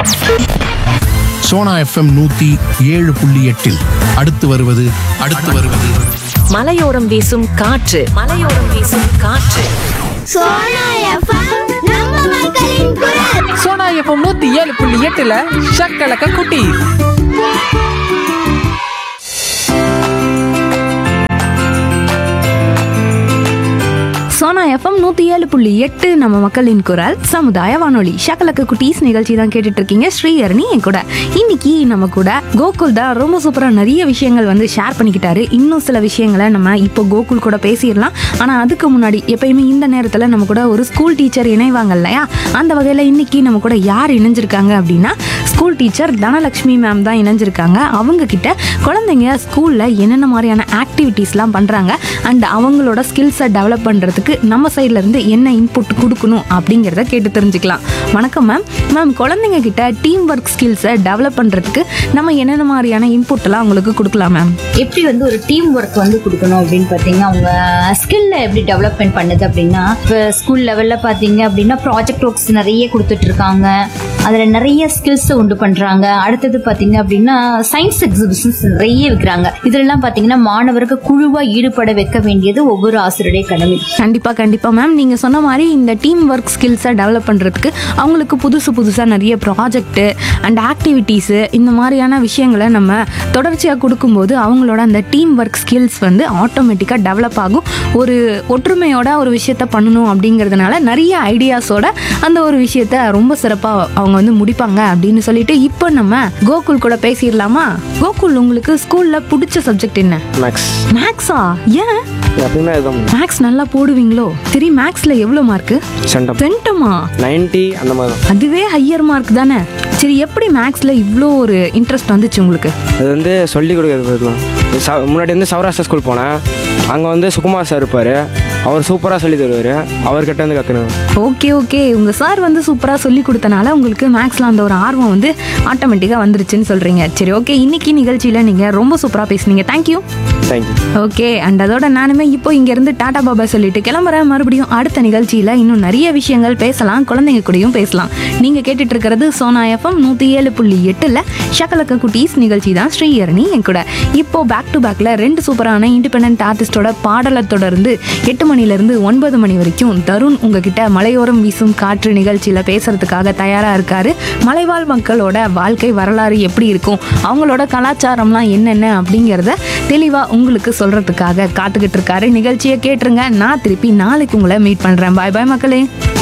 Sona FM நூத்தி ஏழு புள்ளி எட்டில் அடுத்து வருவது அடுத்து வருவது மலையோரம் வீசும் காற்று மலையோரம் வீசும் காற்று சோனா எஃப்எம் நம்ம மக்களின் குரல் சோனா எஃப்எம் நூத்தி ஏழு புள்ளி எட்டுல ஷக்கலக்க குட்டி சோனா எஃப்எம் நூற்றி ஏழு புள்ளி எட்டு நம்ம மக்களின் குரல் சமுதாய வானொலி ஷக்கலக்கு குட்டீஸ் நிகழ்ச்சி தான் கேட்டுட்டு இருக்கீங்க ஸ்ரீஹரணி என் கூட இன்னைக்கு நம்ம கூட கோகுல் தான் ரொம்ப சூப்பராக நிறைய விஷயங்கள் வந்து ஷேர் பண்ணிக்கிட்டாரு இன்னும் சில விஷயங்களை நம்ம இப்போ கோகுல் கூட பேசிடலாம் ஆனால் அதுக்கு முன்னாடி எப்பயுமே இந்த நேரத்தில் நம்ம கூட ஒரு ஸ்கூல் டீச்சர் இணைவாங்க இல்லையா அந்த வகையில் இன்னைக்கு நம்ம கூட யார் இணைஞ்சிருக்காங்க அப்படின்னா ஸ்கூல் டீச்சர் தனலக்ஷ்மி மேம் தான் இணைஞ்சிருக்காங்க அவங்க கிட்ட குழந்தைங்க ஸ்கூலில் என்னென்ன மாதிரியான ஆக்டிவிட்டீஸ்லாம் பண்ணுறாங்க அண்ட் அவங்களோட ஸ்கில்ஸை டெவலப் பண்ணுறதுக்கு நம்ம சைட்ல இருந்து என்ன இன்புட் கொடுக்கணும் அப்படிங்கிறத கேட்டு தெரிஞ்சுக்கலாம் வணக்கம் மேம் மேம் குழந்தைங்க கிட்ட டீம் ஒர்க் ஸ்கில்ஸை டெவலப் பண்ணுறதுக்கு நம்ம என்னென்ன மாதிரியான இன்புட் எல்லாம் அவங்களுக்கு கொடுக்கலாம் மேம் எப்படி வந்து ஒரு டீம் ஒர்க் வந்து கொடுக்கணும் அப்படின்னு பார்த்தீங்கன்னா அவங்க ஸ்கில்ல எப்படி டெவலப்மெண்ட் பண்ணுது அப்படின்னா இப்போ ஸ்கூல் லெவலில் பார்த்தீங்க அப்படின்னா ப்ராஜெக்ட் ஒர்க்ஸ் நிறைய கொடுத்துட்டு இருக்காங்க அதில் நிறைய ஸ்கில்ஸ் உண்டு பண்ணுறாங்க அடுத்தது பார்த்தீங்க அப்படின்னா சயின்ஸ் எக்ஸிபிஷன்ஸ் நிறைய வைக்கிறாங்க இதெல்லாம் பார்த்தீங்கன்னா மாணவருக்கு குழுவாக ஈடுபட வைக்க வேண்டியது ஒவ்வொரு ஆசிரியருடைய கடமை கண்டிப்பாக கண்டிப்பாக மேம் நீங்கள் சொன்ன மாதிரி இந்த டீம் ஒர்க் ஸ்கில்ஸை டெவலப் பண்ணுறதுக்கு அவங்களுக்கு புதுசு புதுசாக நிறைய ப்ராஜெக்ட்டு அண்ட் ஆக்டிவிட்டீஸு இந்த மாதிரியான விஷயங்களை நம்ம தொடர்ச்சியாக கொடுக்கும்போது அவங்களோட அந்த டீம் ஒர்க் ஸ்கில்ஸ் வந்து ஆட்டோமேட்டிக்காக டெவலப் ஆகும் ஒரு ஒற்றுமையோட ஒரு விஷயத்த பண்ணணும் அப்படிங்கிறதுனால நிறைய ஐடியாஸோட அந்த ஒரு விஷயத்த ரொம்ப சிறப்பாக அவங்க வந்து முடிப்பாங்க அப்படின்னு சொல்லிட்டு இப்போ நம்ம கோகுல் கூட பேசிடலாமா கோகுல் உங்களுக்கு ஸ்கூலில் பிடிச்ச சப்ஜெக்ட் என்ன மேக்ஸ் மேக்ஸா ஏன் எப்பயுமே இதுதான் மேக்ஸ் நல்லா போடுவீங்களோ சரி மேக்ஸ்ல எவ்வளோ மார்க்கு சென்டம் சென்டமா நைன்ட்டி அந்த மாதிரி தான் அதுவே ஹையர் மார்க் தானே சரி எப்படி மேக்ஸ்ல இவ்வளோ ஒரு இன்ட்ரெஸ்ட் வந்துச்சு உங்களுக்கு அது வந்து சொல்லி கொடுக்கறது தான் ச- முன்னாடி வந்து சௌராஷ்டிரா ஸ்கூல் போனேன் அங்கே வந்து சுகுமார் சார் இருப்பார் அவர் சூப்பராக சொல்லி தருவார் அவர்கிட்ட வந்து கற்றுனேன் ஓகே ஓகே உங்க சார் வந்து சூப்பரா சொல்லி கொடுத்தனால உங்களுக்கு மேக்ஸ்ல அந்த ஒரு ஆர்வம் வந்து ஆட்டோமேட்டிக்கா வந்துருச்சுன்னு சொல்றீங்க சரி ஓகே இன்னைக்கு நிகழ்ச்சியில நீங்க ரொம்ப சூப்பரா பேசுனீங்க தேங்க்யூ தேங்க்யூ ஓகே அண்ட் அதோட நானுமே இப்போ இங்கேருந்து டாடா பாபா சொல்லிட்டு கிளம்புறேன் மறுபடியும் அடுத்த நிகழ்ச்சியில் இன்னும் நிறைய விஷயங்கள் பேசலாம் குழந்தைங்க கூடயும் பேசலாம் நீங்கள் கேட்டுட்டு இருக்கிறது சோனா எஃப்எம் நூற்றி ஏழு புள்ளி எட்டில் ஷக்கலக்க குட்டீஸ் நிகழ்ச்சி தான் ஸ்ரீஹரணி என் கூட இப்போ பேக் டு பேக்கில் ரெண்டு சூப்பரான இண்டிபெண்ட் ஆர்டிஸ்டோட பாடலை தொடர்ந்து எட்டு மணிலேருந்து ஒன்பது மணி வரைக்கும் தருண் உங்ககிட்ட மலையோரம் வீசும் காற்று நிகழ்ச்சியில் பேசுறதுக்காக தயாராக இருக்காரு மலைவாழ் மக்களோட வாழ்க்கை வரலாறு எப்படி இருக்கும் அவங்களோட கலாச்சாரம்லாம் என்னென்ன அப்படிங்கிறத தெளிவாக உங்களுக்கு சொல்கிறதுக்காக காத்துக்கிட்டு இருக்காரு நிகழ்ச்சியை கேட்டுருங்க நான் திருப்பி நாளைக்கு உங்களை மீட் பண்ணுறேன் பாய் பாய் மக்களே